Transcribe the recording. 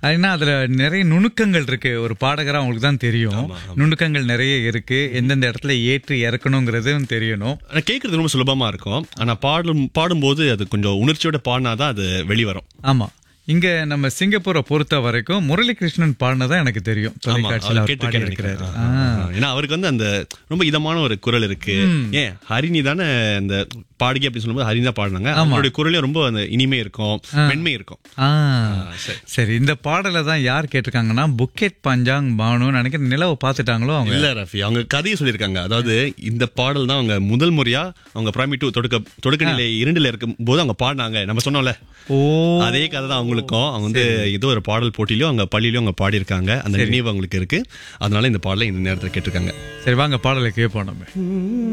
ஏன்னா அதுல நிறைய நுணுக்கங்கள் இருக்கு ஒரு பாடகரா அவங்களுக்கு தான் தெரியும் நுணுக்கங்கள் நிறைய இருக்கு எந்தெந்த இடத்துல ஏற்றி இறக்கணுங்கிறதும் தெரியணும் ஆனா கேட்கறது ரொம்ப சுலபமா இருக்கும் ஆனா பாடும் பாடும்போது அது கொஞ்சம் உணர்ச்சியோட பாடினாதான் அது வெளிவரும் ஆமா இங்க நம்ம சிங்கப்பூரை பொறுத்த வரைக்கும் முரளி கிருஷ்ணன் பாடினதான் எனக்கு தெரியும் ஆமா தொலைக்காட்சியில் அவர் அவர் கேட்டிருக்கேன் பாடியிருக்கிறாரு. நினைக்கிறேன். ஆ, ஏன்னா அவருக்கு வந்து அந்த ரொம்ப இதமான ஒரு குரல் இருக்கு ஏன் ஹரிணி தானே அந்த பாடுகி அப்படின்னு சொல்லும்போது ஹரிணி தான் பாடினாங்க அவங்களுடைய குரலே ரொம்ப அந்த இனிமை இருக்கும் மென்மை இருக்கும் ஆ சரி. சரி இந்த பாடலை தான் யார் கேட்டிருக்காங்கன்னா புக்கெட் பஞ்சாங் பானு நினைக்கிறேன் நிலவை பார்த்துட்டாங்களோ அவங்க இல்ல ரஃபி அவங்க கதையை சொல்லியிருக்காங்க அதாவது இந்த பாடல் தான் அவங்க முதல் முறையா அவங்க பிரைமரி டூ தொடக்க தொடக்க நிலை இரண்டுல இருக்கும் போது அவங்க பாடினாங்க நம்ம சொன்னோம்ல ஓ அதே கதை தான் அவங்களுக்கும் அவங்க வந்து ஏதோ ஒரு பாடல் போட்டியிலயும் அவங்க பள்ளியிலயும் அவங்க பாடியிருக்காங்க அந்த நினைவு அவங்களுக்கு இருக்கு அதனால இந்த பாடலை இந்த நேரத்தில் கேட்டிருக்காங்க சரி வாங்க பாடலை கேட்போம் நம்ம